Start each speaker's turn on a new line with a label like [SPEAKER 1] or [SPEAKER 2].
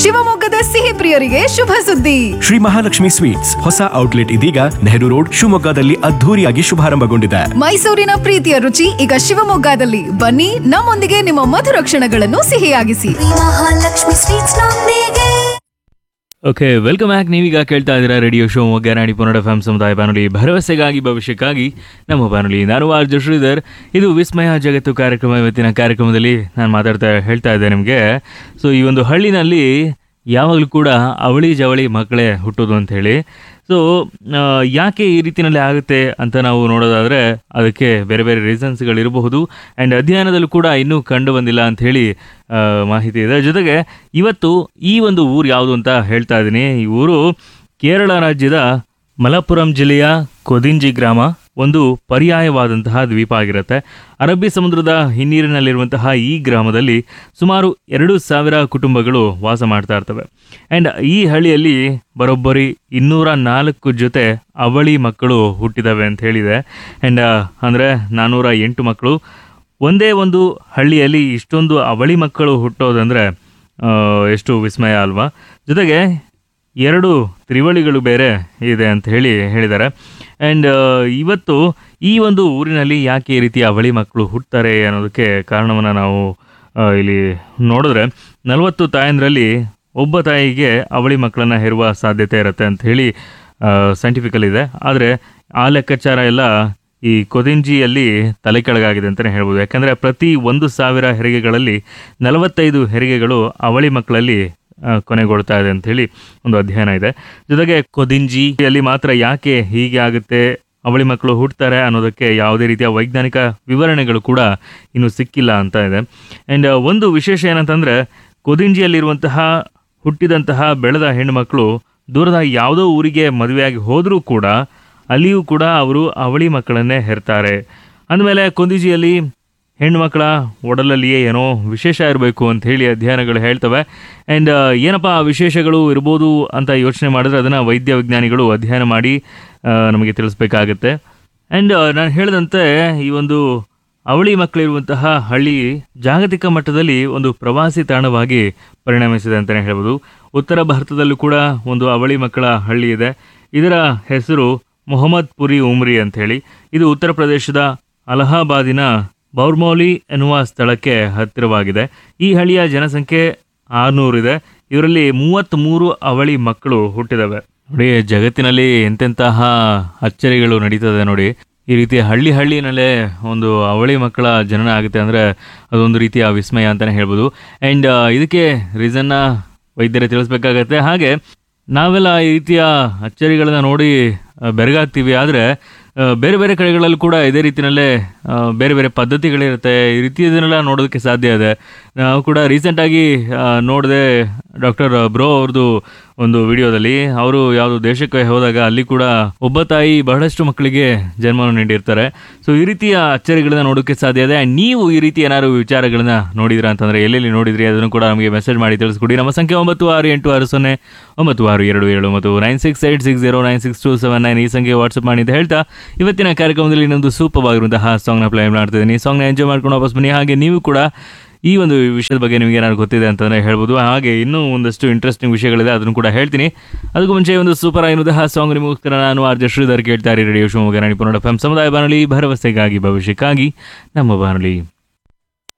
[SPEAKER 1] ಶಿವಮೊಗ್ಗದ ಸಿಹಿ ಪ್ರಿಯರಿಗೆ ಶುಭ ಸುದ್ದಿ
[SPEAKER 2] ಶ್ರೀ ಮಹಾಲಕ್ಷ್ಮಿ ಸ್ವೀಟ್ಸ್ ಹೊಸ ಔಟ್ಲೆಟ್ ಇದೀಗ ನೆಹರು ರೋಡ್ ಶಿವಮೊಗ್ಗದಲ್ಲಿ ಅದ್ಧೂರಿಯಾಗಿ ಶುಭಾರಂಭಗೊಂಡಿದೆ
[SPEAKER 1] ಮೈಸೂರಿನ ಪ್ರೀತಿಯ ರುಚಿ ಈಗ ಶಿವಮೊಗ್ಗದಲ್ಲಿ ಬನ್ನಿ ನಮ್ಮೊಂದಿಗೆ ನಿಮ್ಮ ಮಧುರ ಕ್ಷಣಗಳನ್ನು ಸಿಹಿಯಾಗಿಸಿ
[SPEAKER 3] ಮಹಾಲಕ್ಷ್ಮಿ ಸ್ವೀಟ್ಸ್ ನೊಂದಿಗೆ
[SPEAKER 4] ಓಕೆ ವೆಲ್ಕಮ್ ಬ್ಯಾಕ್ ನೀವೀಗ ಕೇಳ್ತಾ ಇದ್ದೀರಾ ರೇಡಿಯೋ ಶೋ ಮೊಗ್ಗನಾಡಿ ಪುನಡ ಫ್ಯಾಮ್ ಸಮುದಾಯ ಬಾನುಲಿ ಭರವಸೆಗಾಗಿ ಭವಿಷ್ಯಕ್ಕಾಗಿ ನಮ್ಮ ಬಾನುಲಿ ನಾನು ಆರ್ ಜೆ ಶ್ರೀಧರ್ ಇದು ವಿಸ್ಮಯ ಜಗತ್ತು ಕಾರ್ಯಕ್ರಮ ಇವತ್ತಿನ ಕಾರ್ಯಕ್ರಮದಲ್ಲಿ ನಾನು ಮಾತಾಡ್ತಾ ಹೇಳ್ತಾ ಇದ್ದೆ ನಿಮಗೆ ಸೊ ಈ ಒಂದು ಹಳ್ಳಿನಲ್ಲಿ ಯಾವಾಗಲೂ ಕೂಡ ಅವಳಿ ಜವಳಿ ಮಕ್ಕಳೇ ಹುಟ್ಟೋದು ಅಂತ ಹೇಳಿ ಸೊ ಯಾಕೆ ಈ ರೀತಿಯಲ್ಲಿ ಆಗುತ್ತೆ ಅಂತ ನಾವು ನೋಡೋದಾದರೆ ಅದಕ್ಕೆ ಬೇರೆ ಬೇರೆ ರೀಸನ್ಸ್ಗಳಿರಬಹುದು ಆ್ಯಂಡ್ ಅಧ್ಯಯನದಲ್ಲೂ ಕೂಡ ಇನ್ನೂ ಕಂಡು ಬಂದಿಲ್ಲ ಅಂತ ಹೇಳಿ ಆ, ಮಾಹಿತಿ ಇದೆ ಜೊತೆಗೆ ಇವತ್ತು ಈ ಒಂದು ಊರು ಯಾವುದು ಅಂತ ಹೇಳ್ತಾ ಇದ್ದೀನಿ ಈ ಊರು ಕೇರಳ ರಾಜ್ಯದ ಮಲಪ್ಪುರಂ ಜಿಲ್ಲೆಯ ಕೊದಿಂಜಿ ಗ್ರಾಮ ಒಂದು ಪರ್ಯಾಯವಾದಂತಹ ದ್ವೀಪ ಆಗಿರುತ್ತೆ ಅರಬ್ಬಿ ಸಮುದ್ರದ ಹಿನ್ನೀರಿನಲ್ಲಿರುವಂತಹ ಈ ಗ್ರಾಮದಲ್ಲಿ ಸುಮಾರು ಎರಡು ಸಾವಿರ ಕುಟುಂಬಗಳು ವಾಸ ಮಾಡ್ತಾ ಇರ್ತವೆ ಆ್ಯಂಡ್ ಈ ಹಳ್ಳಿಯಲ್ಲಿ ಬರೋಬ್ಬರಿ ಇನ್ನೂರ ನಾಲ್ಕು ಜೊತೆ ಅವಳಿ ಮಕ್ಕಳು ಹುಟ್ಟಿದಾವೆ ಅಂತ ಹೇಳಿದೆ ಆ್ಯಂಡ್ ಅಂದರೆ ನಾನ್ನೂರ ಎಂಟು ಮಕ್ಕಳು ಒಂದೇ ಒಂದು ಹಳ್ಳಿಯಲ್ಲಿ ಇಷ್ಟೊಂದು ಅವಳಿ ಮಕ್ಕಳು ಹುಟ್ಟೋದಂದರೆ ಆ, ಎಷ್ಟು ವಿಸ್ಮಯ ಅಲ್ವಾ ಜೊತೆಗೆ ಎರಡು ತ್ರಿವಳಿಗಳು ಬೇರೆ ಇದೆ ಅಂತ ಹೇಳಿ ಹೇಳಿದ್ದಾರೆ ಆ್ಯಂಡ್ ಇವತ್ತು ಈ ಒಂದು ಊರಿನಲ್ಲಿ ಯಾಕೆ ಈ ರೀತಿ ಅವಳಿ ಮಕ್ಕಳು ಹುಟ್ಟುತ್ತಾರೆ ಅನ್ನೋದಕ್ಕೆ ಕಾರಣವನ್ನು ನಾವು ಆ, ಇಲ್ಲಿ ನೋಡಿದ್ರೆ ನಲವತ್ತು ತಾಯಂದ್ರಲ್ಲಿ ಒಬ್ಬ ತಾಯಿಗೆ ಅವಳಿ ಮಕ್ಕಳನ್ನು ಹೆರುವ ಸಾಧ್ಯತೆ ಇರುತ್ತೆ ಅಂತ ಹೇಳಿ ಸೈಂಟಿಫಿಕಲ್ ಇದೆ ಆದರೆ ಆ ಲೆಕ್ಕಾಚಾರ ಎಲ್ಲ ಈ ಕೊದಿಂಜಿಯಲ್ಲಿ ತಲೆ ಕೆಳಗಾಗಿದೆ ಅಂತಲೇ ಹೇಳ್ಬೋದು ಯಾಕಂದರೆ ಪ್ರತಿ ಒಂದು ಸಾವಿರ ಹೆರಿಗೆಗಳಲ್ಲಿ ನಲವತ್ತೈದು ಹೆರಿಗೆಗಳು ಅವಳಿ ಮಕ್ಕಳಲ್ಲಿ ಆ, ಕೊನೆಗೊಳ್ತಾ ಇದೆ ಅಂತ ಹೇಳಿ ಒಂದು ಅಧ್ಯಯನ ಇದೆ ಜೊತೆಗೆ ಕೊದಿಂಜಿಯಲ್ಲಿ ಮಾತ್ರ ಯಾಕೆ ಹೀಗೆ ಆಗುತ್ತೆ ಅವಳಿ ಮಕ್ಕಳು ಹುಟ್ಟುತ್ತಾರೆ ಅನ್ನೋದಕ್ಕೆ ಯಾವುದೇ ರೀತಿಯ ವೈಜ್ಞಾನಿಕ ವಿವರಣೆಗಳು ಕೂಡ ಇನ್ನೂ ಸಿಕ್ಕಿಲ್ಲ ಅಂತ ಇದೆ ಆ್ಯಂಡ್ ಒಂದು ವಿಶೇಷ ಏನಂತಂದರೆ ಕೊದಿಂಜಿಯಲ್ಲಿರುವಂತಹ ಹುಟ್ಟಿದಂತಹ ಬೆಳೆದ ಹೆಣ್ಣುಮಕ್ಕಳು ದೂರದ ಯಾವುದೋ ಊರಿಗೆ ಮದುವೆಯಾಗಿ ಹೋದರೂ ಕೂಡ ಅಲ್ಲಿಯೂ ಕೂಡ ಅವರು ಅವಳಿ ಮಕ್ಕಳನ್ನೇ ಹೆರ್ತಾರೆ ಅಂದಮೇಲೆ ಕೊಂದಿಜಿಯಲ್ಲಿ ಹೆಣ್ಣುಮಕ್ಕಳ ಒಡಲಲ್ಲಿಯೇ ಏನೋ ವಿಶೇಷ ಇರಬೇಕು ಅಂತ ಹೇಳಿ ಅಧ್ಯಯನಗಳು ಹೇಳ್ತವೆ ಆ್ಯಂಡ್ ಏನಪ್ಪ ಆ ವಿಶೇಷಗಳು ಇರ್ಬೋದು ಅಂತ ಯೋಚನೆ ಮಾಡಿದ್ರೆ ಅದನ್ನು ವೈದ್ಯ ವಿಜ್ಞಾನಿಗಳು ಅಧ್ಯಯನ ಮಾಡಿ ಆ, ನಮಗೆ ತಿಳಿಸ್ಬೇಕಾಗತ್ತೆ ಆ್ಯಂಡ್ ನಾನು ಹೇಳಿದಂತೆ ಈ ಒಂದು ಅವಳಿ ಮಕ್ಕಳಿರುವಂತಹ ಹಳ್ಳಿ ಜಾಗತಿಕ ಮಟ್ಟದಲ್ಲಿ ಒಂದು ಪ್ರವಾಸಿ ತಾಣವಾಗಿ ಪರಿಣಮಿಸಿದೆ ಅಂತಲೇ ಹೇಳ್ಬೋದು ಉತ್ತರ ಭಾರತದಲ್ಲೂ ಕೂಡ ಒಂದು ಅವಳಿ ಮಕ್ಕಳ ಹಳ್ಳಿ ಇದೆ ಇದರ ಹೆಸರು ಮೊಹಮ್ಮದ್ ಪುರಿ ಉಮ್ರಿ ಅಂತ ಹೇಳಿ ಇದು ಉತ್ತರ ಪ್ರದೇಶದ ಅಲಹಾಬಾದಿನ ಬೌರ್ಮೌಲಿ ಎನ್ನುವ ಸ್ಥಳಕ್ಕೆ ಹತ್ತಿರವಾಗಿದೆ ಈ ಹಳ್ಳಿಯ ಜನಸಂಖ್ಯೆ ಆರುನೂರಿದೆ ಇವರಲ್ಲಿ ಮೂವತ್ತ್ಮೂರು ಅವಳಿ ಮಕ್ಕಳು ಹುಟ್ಟಿದವೆ ನೋಡಿ ಜಗತ್ತಿನಲ್ಲಿ ಎಂತೆಂತಹ ಅಚ್ಚರಿಗಳು ನಡೀತದೆ ನೋಡಿ ಈ ರೀತಿ ಹಳ್ಳಿ ಹಳ್ಳಿನಲ್ಲೇ ಒಂದು ಅವಳಿ ಮಕ್ಕಳ ಜನನ ಆಗುತ್ತೆ ಅಂದರೆ ಅದೊಂದು ರೀತಿಯ ವಿಸ್ಮಯ ಅಂತಲೇ ಹೇಳ್ಬೋದು ಆ್ಯಂಡ್ ಇದಕ್ಕೆ ರೀಸನ್ನ ವೈದ್ಯರೇ ತಿಳಿಸ್ಬೇಕಾಗತ್ತೆ ಹಾಗೆ ನಾವೆಲ್ಲ ಈ ರೀತಿಯ ಅಚ್ಚರಿಗಳನ್ನ ನೋಡಿ ಆ, ಬೆರಗಾಗ್ತೀವಿ ಆದರೆ ಬೇರೆ ಬೇರೆ ಕಡೆಗಳಲ್ಲೂ ಕೂಡ ಇದೇ ರೀತಿಯಲ್ಲೇ ಆ, ಬೇರೆ ಬೇರೆ ಪದ್ಧತಿಗಳಿರುತ್ತೆ ಈ ರೀತಿ ಇದನ್ನೆಲ್ಲ ನೋಡೋದಕ್ಕೆ ಸಾಧ್ಯ ಇದೆ ನಾವು ಕೂಡ ರೀಸೆಂಟಾಗಿ ನೋಡಿದೆ ಡಾಕ್ಟರ್ ಬ್ರೋ ಅವ್ರದ್ದು ಒಂದು ವಿಡಿಯೋದಲ್ಲಿ ಅವರು ಯಾವುದೋ ದೇಶಕ್ಕೆ ಹೋದಾಗ ಅಲ್ಲಿ ಕೂಡ ಒಬ್ಬ ತಾಯಿ ಬಹಳಷ್ಟು ಮಕ್ಕಳಿಗೆ ಜನ್ಮವನ್ನು ನೀಡಿರ್ತಾರೆ ಸೊ ಈ ರೀತಿಯ ಅಚ್ಚರಿಗಳನ್ನ ನೋಡೋಕ್ಕೆ ಸಾಧ್ಯ ಇದೆ And ನೀವು ಈ ರೀತಿ ಏನಾದ್ರು ವಿಚಾರಗಳನ್ನ ನೋಡಿದ್ರಾ ಅಂತಂದ್ರೆ ಎಲ್ಲೆಲ್ಲಿ ನೋಡಿದ್ರಿ ಅದನ್ನು ಕೂಡ ನಮಗೆ ಮೆಸೇಜ್ ಮಾಡಿ ತಿಳಿಸ್ಕೊಡಿ ನಮ್ಮ ಸಂಖ್ಯೆ ಒಂಬತ್ತು ಆರು ಎಂಟು ಆರು ಸೊನ್ನೆ ಒಂಬತ್ತು ಆರು ಎರಡು ಏಳು ಮತ್ತು nine six eight six zero nine six two seven nine ಈ ಸಂಖ್ಯೆ ವಾಟ್ಸಪ್ ಮಾಡಿ ಅಂತ ಹೇಳ್ತಾ ಇವತ್ತಿನ ಕಾರ್ಯಕ್ರಮದಲ್ಲಿ ಇನ್ನೊಂದು ಸೂಪರ್ ಆಗಿರುವಂತಹ ಸಾಂಗ್ನ ಪ್ಲೇ ಮಾಡ್ತಿದ್ದೀನಿ ಸಾಂಗ್ನ ಎಂಜಾಯ್ ಮಾಡ್ಕೊಂಡು ವಾಪಸ್ ಬನ್ನಿ ಹಾಗೆ ನೀವು ಕೂಡ ಈ ಒಂದು ವಿಷಯದ ಬಗ್ಗೆ ನಿಮಗೆ ಏನಾದ್ರು ಗೊತ್ತಿದೆ ಅಂತಂದರೆ ಹೇಳ್ಬೋದು ಹಾಗೆ ಇನ್ನೂ ಒಂದಷ್ಟು ಇಂಟ್ರೆಸ್ಟಿಂಗ್ ವಿಷಯಗಳಿದೆ ಅದನ್ನು ಕೂಡ ಹೇಳ್ತೀನಿ ಅದಕ್ಕೂ ಮುಂಚೆ ಒಂದು ಸೂಪರ್ ಆಗಿರುವಂತಹ ಸಾಂಗ್ ನಿಮಗೋಸ್ಕರ ನಾನು ಆರ್ ಜೆ ಶ್ರೀಧರ್ ಕೇಳ್ತಾರೆ ರೇಡಿಯೋ ಶಿವಮೊಗ್ಗ ನಾಡಿ ಪುನಡ ಎಫ್ ಸಮುದಾಯ ಬಾನುಲಿ ಭರವಸೆಗಾಗಿ ಭವಿಷ್ಯಕ್ಕಾಗಿ ನಮ್ಮ ಬಾನುಲಿ